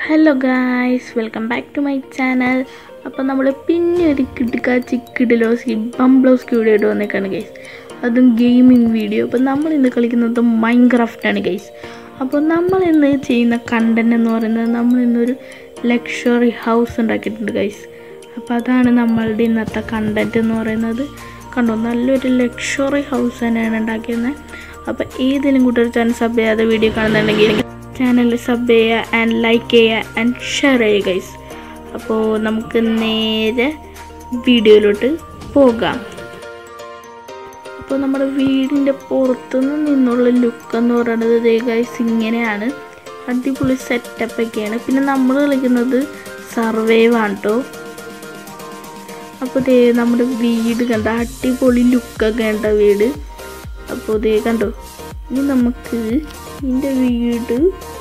hello guys welcome back to my channel അപ്പോൾ നമ്മൾ പിന്നെ ഒരു കിടുക്കാച്ചി കിഡിലോസ് ബംബ്ലോസ് വീഡിയോ ആയിട്ട് വന്നേക്കാണ് ഗൈസ് അതും ഗെയിമിംഗ് വീഡിയോ അപ്പോൾ നമ്മൾ ഇന്ന് കളിക്കുന്നത് മൈൻക്രാഫ്റ്റാണ് ഗൈസ് അപ്പോൾ നമ്മൾ ഇന്ന് ചെയ്യുന്ന കണ്ടന്റ് എന്ന് പറയുന്നത് നമ്മൾ ഇന്നൊരു ലക്ഷറി ഹൗസ് ഉണ്ടാക്കിയിട്ടുണ്ട് ഗൈസ് അപ്പോൾ അതാണ് നമ്മളുടെ ഇന്നത്തെ കണ്ടന്റ് എന്ന് പറയുന്നത് കണ്ടോ നല്ലൊരു ലക്ഷറി ഹൗസ് തന്നെയാണ് ഉണ്ടാക്കിയത് അപ്പോൾ ഏതെങ്കിലും കൂട്ടർ ചാനൽ സബ് ചെയ്യാതെ വീഡിയോ കാണുന്നുണ്ടെങ്കിൽ ചാനൽ സബ് ചെയ്യുക ആൻഡ് ലൈക്ക് ചെയ്യുക ആൻഡ് ഷെയർ ചെയ്യുക ഗൈസ് അപ്പോൾ നമുക്ക് നേരെ വീഡിയോയിലോട്ട് പോകാം അപ്പോൾ നമ്മുടെ വീടിൻ്റെ പുറത്തുനിന്ന് നിന്നുള്ള ലുക്ക് എന്ന് പറയുന്നത് ദേ ഗൈസ് ഇങ്ങനെയാണ് അടിപൊളി സെറ്റപ്പ് ഒക്കെയാണ് പിന്നെ നമ്മൾ കളിക്കുന്നത് സർവൈവ് ആണ് കേട്ടോ അപ്പോൾ ദേ നമ്മുടെ വീട് കണ്ട അടിപൊളി ലുക്കൊക്കെ ഉണ്ട് വീട് അപ്പോൾ ദേ കണ്ടോ ഇനി നമുക്ക് ഇതിൻ്റെ വീട്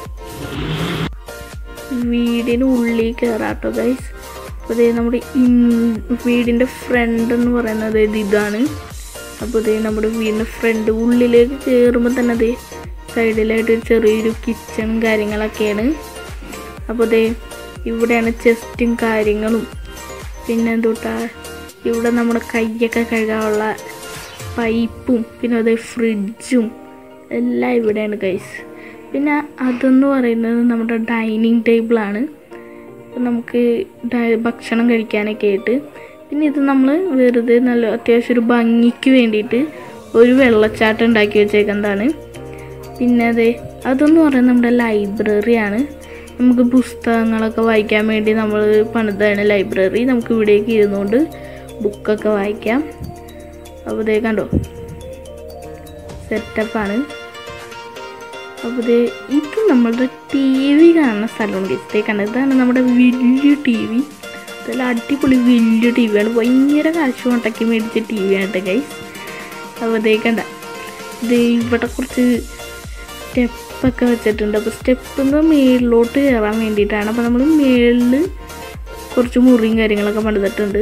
വീടിന് ഉള്ളിൽ കയറാട്ടോ ഗൈസ് അപ്പോൾ ദേ നമ്മുടെ ഇൻ- വീടിൻ്റെ ഫ്രണ്ട് എന്ന് പറയുന്നത് ഇത് ഇതാണ് അപ്പോൾ ദേ നമ്മുടെ വീടിൻ്റെ ഫ്രണ്ട് ഉള്ളിലേക്ക് കയറുമ്പോൾ തന്നെ ദേ സൈഡിലായിട്ട് ഒരു ചെറിയൊരു കിച്ചണും കാര്യങ്ങളൊക്കെയാണ് അപ്പോൾ ദേ ഇവിടെയാണ് ചെസ്റ്റും കാര്യങ്ങളും പിന്നെ എന്തുട്ടാ ഇവിടെ നമ്മുടെ കൈയൊക്കെ കഴുകാനുള്ള പൈപ്പും പിന്നെ അതേ ഫ്രിഡ്ജും എല്ലാം ഇവിടെയാണ് ഗൈസ് പിന്നെ അതെന്ന് പറയുന്നത് നമ്മുടെ ഡൈനിങ് ടേബിളാണ് അപ്പോൾ നമുക്ക് ഡ- ഭക്ഷണം കഴിക്കാനൊക്കെ ആയിട്ട് പിന്നെ ഇത് നമ്മൾ വെറുതെ നല്ല അത്യാവശ്യം ഒരു ഭംഗിക്ക് വേണ്ടിയിട്ട് ഒരു വെള്ളച്ചാട്ടം ഉണ്ടാക്കി വെച്ചേക്കുന്നതാണ് പിന്നെ അതെ അതെന്ന് പറയുന്നത് നമ്മുടെ ലൈബ്രറിയാണ് നമുക്ക് പുസ്തകങ്ങളൊക്കെ വായിക്കാൻ വേണ്ടി നമ്മൾ പണിതാണ് ലൈബ്രറി നമുക്ക് ഇവിടേക്ക് ഇരുന്നുകൊണ്ട് ബുക്കൊക്കെ വായിക്കാം അപ്പോൾ ഇതേ കണ്ടോ സെറ്റപ്പാണ് അപ്പോൾ ഇത് ഇത് നമ്മളുടെ ടി വി കാണുന്ന സ്ഥലമാണ് ഇതേ കണ്ടത് ഇതാണ് നമ്മുടെ വലിയ ടി വി നല്ല അടിപൊളി വലിയ ടി വിയാണ് ഭയങ്കര കാശ് കൊണ്ടൊക്കെ മേടിച്ച ടി വി ആണ് ഗൈസ് അപ്പോൾ ഇതേ കണ്ട ഇത് ഇവിടെ കുറച്ച് സ്റ്റെപ്പൊക്കെ വെച്ചിട്ടുണ്ട് അപ്പോൾ സ്റ്റെപ്പിൽ നിന്ന് മേളിലോട്ട് കയറാൻ വേണ്ടിയിട്ടാണ് അപ്പോൾ നമ്മൾ മേളിൽ കുറച്ച് മുറിയും കാര്യങ്ങളൊക്കെ പണിതിട്ടുണ്ട്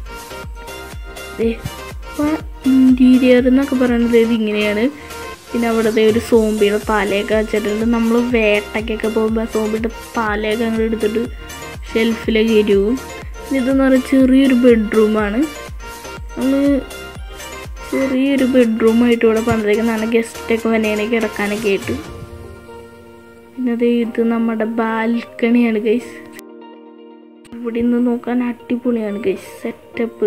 അപ്പോൾ ഇൻറ്റീരിയർ എന്നൊക്കെ പറയുന്നത് ഇത് ഇങ്ങനെയാണ് പിന്നെ അവിടുത്തെ ഒരു സോംബിയുടെ തലയൊക്കെ വെച്ചിട്ടുണ്ട് നമ്മൾ വേട്ടയ്ക്കൊക്കെ പോകുമ്പോൾ സോംബിയുടെ തലയൊക്കെ അങ്ങോട്ട് എടുത്തിട്ട് ഷെൽഫിലേക്ക് ഇരിക്കും ഇതെന്ന് പറയുന്നത് ചെറിയൊരു ബെഡ്റൂമാണ് നമ്മൾ ചെറിയൊരു ബെഡ്റൂമായിട്ട് ഇവിടെ പണിതേക്കുന്നതാണ് ഗസ്റ്റൊക്കെ വന്നേനെ കിടക്കാനൊക്കെ ആയിട്ട് പിന്നെ അത് ഇത് നമ്മുടെ ബാൽക്കണിയാണ് ഗൈസ് ഇവിടെ നിന്ന് നോക്കാൻ അടിപൊളിയാണ് ഗൈസ് സെറ്റപ്പ്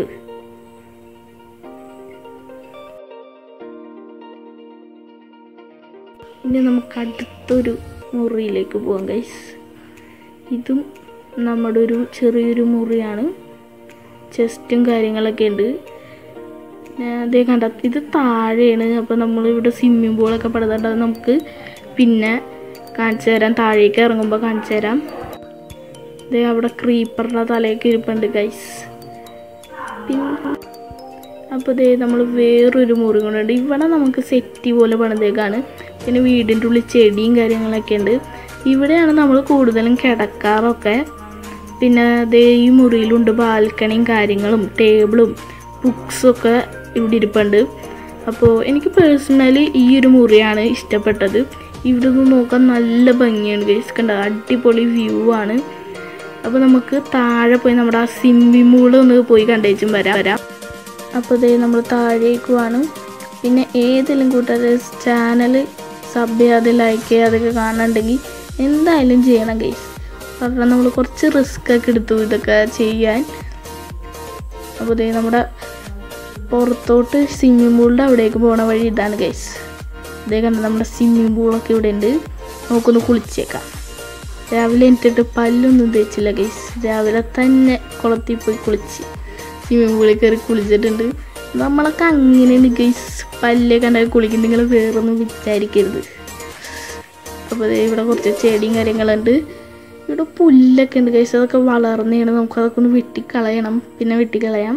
ഇനി നമുക്ക് അടുത്തൊരു മുറിയിലേക്ക് പോകാം ഗൈസ് ഇതും നമ്മുടെ ഒരു ചെറിയൊരു മുറിയാണ് ചെസ്റ്റും കാര്യങ്ങളൊക്കെ ഉണ്ട് പിന്നെ അതേ കണ്ട ഇത് താഴെയാണ് അപ്പോൾ നമ്മൾ ഇവിടെ സ്വിമ്മിംഗ് പൂളൊക്കെ പടുന്നുണ്ട് അത് നമുക്ക് പിന്നെ കാണിച്ചു തരാം താഴേക്ക് ഇറങ്ങുമ്പോൾ കാണിച്ചു തരാം ഇതേ അവിടെ ക്രീപ്പറിൻ്റെ തലയൊക്കെ ഇരിപ്പുണ്ട് ഗൈസ് പിന്നെ അപ്പോൾ ഇതേ നമ്മൾ വേറൊരു മുറി കൊണ്ടുണ്ട് ഇവിടെ നമുക്ക് സെറ്റി പോലെ പണിതേക്കാണ് പിന്നെ വീടിൻ്റെ ഉള്ളിൽ ചെടിയും കാര്യങ്ങളൊക്കെ ഉണ്ട് ഇവിടെയാണ് നമ്മൾ കൂടുതലും കിടക്കാറൊക്കെ പിന്നെ അതേ ഈ മുറിയിലുണ്ട് ബാൽക്കണിയും കാര്യങ്ങളും ടേബിളും ബുക്സൊക്കെ ഇവിടെ ഇരിപ്പുണ്ട് അപ്പോൾ എനിക്ക് പേഴ്സണലി ഈ ഒരു മുറിയാണ് ഇഷ്ടപ്പെട്ടത് ഇവിടെ നിന്ന് നോക്കാൻ നല്ല ഭംഗിയാണ് ഗൈസ് കണ്ട അടിപൊളി വ്യൂ ആണ് അപ്പോൾ നമുക്ക് താഴെ പോയി നമ്മുടെ ആ സ്വിമ്മിംഗ് പൂള് ഒന്ന് പോയി കണ്ടേച്ചും വരാം വരാം അപ്പോൾ ഇതേ നമ്മൾ താഴേക്ക് പോവാണ് പിന്നെ ഏതെങ്കിലും കൂട്ടർ ചാനൽ സബ് ചെയ്യാതെ ലൈക്ക് ചെയ്യാതൊക്കെ കാണുന്നുണ്ടെങ്കിൽ എന്തായാലും ചെയ്യണം ഗൈസ് കാരണം നമ്മൾ കുറച്ച് റിസ്ക് ഒക്കെ എടുത്തു ഇതൊക്കെ ചെയ്യാൻ അപ്പോൾ ഇതേ നമ്മുടെ പുറത്തോട്ട് സ്വിമ്മിംഗ് പൂളിൻ്റെ അവിടേക്ക് പോണ വഴി ഇതാണ് ഗൈസ് ഇതേ കണ്ട നമ്മുടെ സ്വിമ്മിംഗ് പൂളൊക്കെ ഇവിടെ ഉണ്ട് നമുക്കൊന്ന് കുളിച്ചേക്കാം രാവിലെ എനിട്ടിട്ട് പല്ലൊന്നും തേച്ചില്ല ഗൈസ് രാവിലെ തന്നെ കുളത്തിൽ പോയി കുളിച്ച് സ്വിമ്മിംഗ് പൂളിൽ കയറി കുളിച്ചിട്ടുണ്ട് നമ്മളൊക്കെ അങ്ങനെയാണ് ഗൈസ് പല്ലേ കണ്ടാൽ കുളിക്കും നിങ്ങൾ വേറൊന്നും വിചാരിക്കരുത് അപ്പോൾ ദേ ഇവിടെ കുറച്ച് ചെടിയും കാര്യങ്ങളുണ്ട് ഇവിടെ പുല്ലൊക്കെ ഉണ്ട് ഗൈസ് അതൊക്കെ വളർന്നതാണ് നമുക്ക് അതൊക്കെ ഒന്ന് വെട്ടിക്കളയണം പിന്നെ വെട്ടിക്കളയാം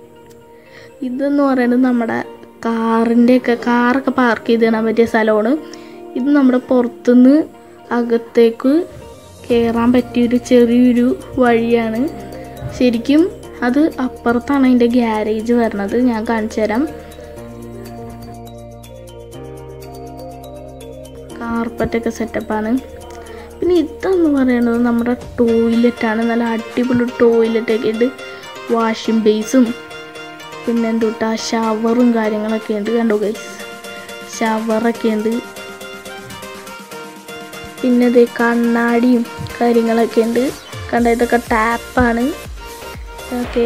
ഇതെന്ന് പറയുന്നത് നമ്മുടെ കാറിൻ്റെയൊക്കെ കാറൊക്കെ പാർക്ക് ചെയ്ത് കാണാൻ പറ്റിയ സ്ഥലമാണ് ഇത് നമ്മുടെ പുറത്തുനിന്ന് അകത്തേക്ക് കയറാൻ പറ്റിയൊരു ചെറിയൊരു വഴിയാണ് ശരിക്കും അത് അപ്പുറത്താണ് അതിൻ്റെ ഗ്യാരേജ് വരണത് ഞാൻ കാണിച്ചു തരാം കാർപ്പറ്റൊക്കെ സെറ്റപ്പാണ് പിന്നെ ഇതെന്ന് പറയുന്നത് നമ്മുടെ ടോയ്ലറ്റാണ് നല്ല അടിപൊളി ടോയ്ലറ്റൊക്കെ ഉണ്ട് വാഷിംഗ് ബേസും പിന്നെ എന്തുട്ടാ ഷവറും കാര്യങ്ങളൊക്കെ ഉണ്ട് കണ്ടോ ഗൈസ് ഷവറൊക്കെ ഉണ്ട് പിന്നെ ഇത് കണ്ണാടിയും കാര്യങ്ങളൊക്കെ ഉണ്ട് കണ്ട ഇതൊക്കെ ടാപ്പാണ് ഓക്കെ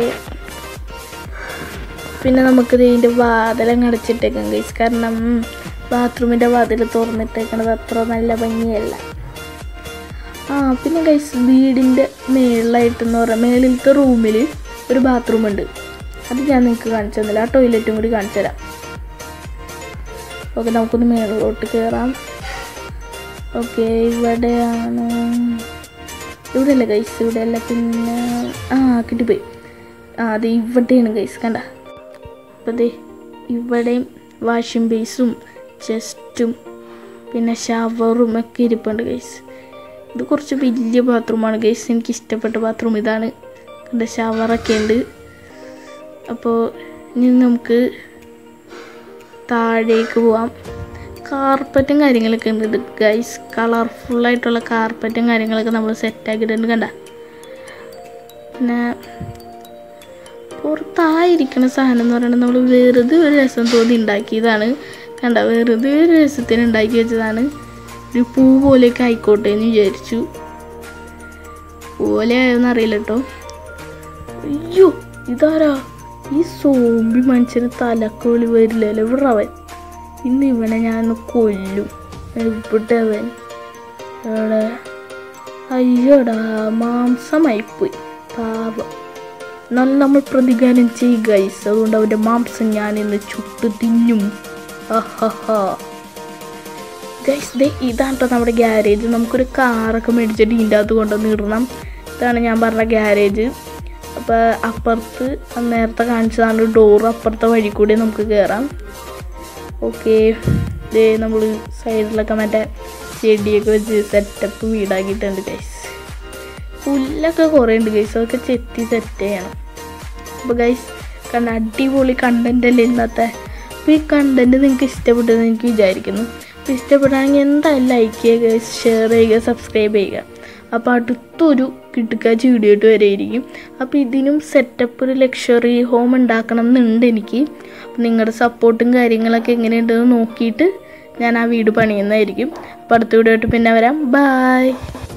പിന്നെ നമുക്കിത് ഇതിൻ്റെ വാതിലങ്ങ് അടച്ചിട്ടേക്കാം ഗൈസ് കാരണം ബാത്റൂമിൻ്റെ വാതിൽ തുറന്നിട്ടേക്കണത് അത്ര നല്ല ഭംഗിയല്ല ആ പിന്നെ ഗൈസ് വീടിൻ്റെ മേളിലായിട്ടെന്ന് പറയാം മേളിലത്തെ റൂമിൽ ഒരു ബാത്റൂം ഉണ്ട് അത് ഞാൻ നിങ്ങൾക്ക് കാണിച്ചു തന്നില്ല ആ ടോയ്ലറ്റും കൂടി കാണിച്ചു തരാം ഓക്കെ നമുക്കൊന്ന് മേളിലോട്ട് കയറാം ഓക്കെ ഇവിടെയാണ് ഇവിടെ അല്ല ഗൈസ് ഇവിടെ അല്ല പിന്നെ ആ കിട്ടിപ്പോയി ആ അത് ഇവിടെയാണ് ഗൈസ് കണ്ട അപ്പോൾ ദേ ഇവിടെയും വാഷിംഗ് ബേസും ചെസ്റ്റും പിന്നെ ഷവറും ഒക്കെ ഇരിപ്പുണ്ട് ഗൈസ് ഇത് കുറച്ച് വലിയ ബാത്റൂമാണ് ഗൈസ് എനിക്ക് ഇഷ്ടപ്പെട്ട ബാത്റൂം ഇതാണ് കണ്ട ഷവറൊക്കെ ഉണ്ട് അപ്പോൾ ഇനി നമുക്ക് താഴേക്ക് പോവാം കാർപ്പറ്റും കാര്യങ്ങളൊക്കെ ഉണ്ട് ഇത് ഗൈസ് കളർഫുള്ളായിട്ടുള്ള കാർപ്പറ്റും കാര്യങ്ങളൊക്കെ നമ്മൾ സെറ്റാക്കിയിട്ടുണ്ട് കണ്ട പിന്നെ പുറത്തായിരിക്കുന്ന സാധനം എന്ന് പറയുന്നത് നമ്മൾ വെറുതെ ഒരു രസം തോന്നി ഉണ്ടാക്കിയതാണ് കണ്ട വെറുതെ ഒരു രസത്തിന് ഉണ്ടാക്കി വെച്ചതാണ് ഒരു പൂ പോലെയൊക്കെ ആയിക്കോട്ടെ എന്ന് വിചാരിച്ചു പോലെ ആയോന്ന് അറിയില്ല കേട്ടോ അയ്യോ ഇതാരാ ഈ സോംബി മനുഷ്യന് തലക്കോളി വരില്ലല്ലോ ഇവിടെ അവൻ ഇന്ന് ഇവനെ ഞാൻ കൊല്ലും എവിടെ അവൻ എവിടെ അയ്യോടാ മാംസമായിപ്പോയി പാവം എന്നാലും നമ്മൾ പ്രതികാരം ചെയ്യുക ഗൈസ് അതുകൊണ്ട് അവൻ്റെ മാംസം ഞാൻ ഇന്ന് ചുട്ട് തിന്നും ഗൈസ് ദേ ഇതാണ് കേട്ടോ നമ്മുടെ ഗ്യാരേജ് നമുക്കൊരു കാറൊക്കെ മേടിച്ചിട്ട് ഇതിൻ്റെ അകത്ത് കൊണ്ടുവന്ന് ഇടണം ഇതാണ് ഞാൻ പറഞ്ഞ ഗ്യാരേജ് അപ്പോൾ അപ്പുറത്ത് നേരത്തെ കാണിച്ചതാണ് ഡോർ അപ്പുറത്തെ വഴി കൂടി നമുക്ക് കയറാം ഓക്കെ ദേ നമ്മൾ സൈഡിലൊക്കെ മറ്റേ ചെടിയൊക്കെ വെച്ച് സെറ്റപ്പ് വീടാക്കിയിട്ടുണ്ട് ഗൈസ് പുല്ലൊക്കെ കുറേ ഉണ്ട് ഗൈസ് അതൊക്കെ ചെത്തി സെറ്റ് ചെയ്യണം അപ്പോൾ ഗൈസ് കണ്ട അടിപൊളി കണ്ടൻ്റ് അല്ലേ ഇന്നത്തെ അപ്പോൾ ഈ കണ്ടൻറ്റ് നിങ്ങൾക്ക് ഇഷ്ടപ്പെട്ടെന്ന് എനിക്ക് വിചാരിക്കുന്നു അപ്പോൾ ഇഷ്ടപ്പെടുകയാണെങ്കിൽ എന്തായാലും ലൈക്ക് ചെയ്യുക ഷെയർ ചെയ്യുക സബ്സ്ക്രൈബ് ചെയ്യുക അപ്പോൾ അടുത്തൊരു കിട്ടുക്കാച്ച് വീഡിയോ ആയിട്ട് വരെയിരിക്കും അപ്പോൾ ഇതിനും സെറ്റപ്പ് ഒരു ലക്ഷറി ഹോം ഉണ്ടാക്കണം എന്നുണ്ട് എനിക്ക് അപ്പോൾ നിങ്ങളുടെ സപ്പോർട്ടും കാര്യങ്ങളൊക്കെ എങ്ങനെയുണ്ടെന്ന് നോക്കിയിട്ട് ഞാൻ ആ വീട് പണിയുന്നതായിരിക്കും അപ്പോൾ അടുത്ത വീഡിയോ ആയിട്ട് പിന്നെ വരാം ബായ്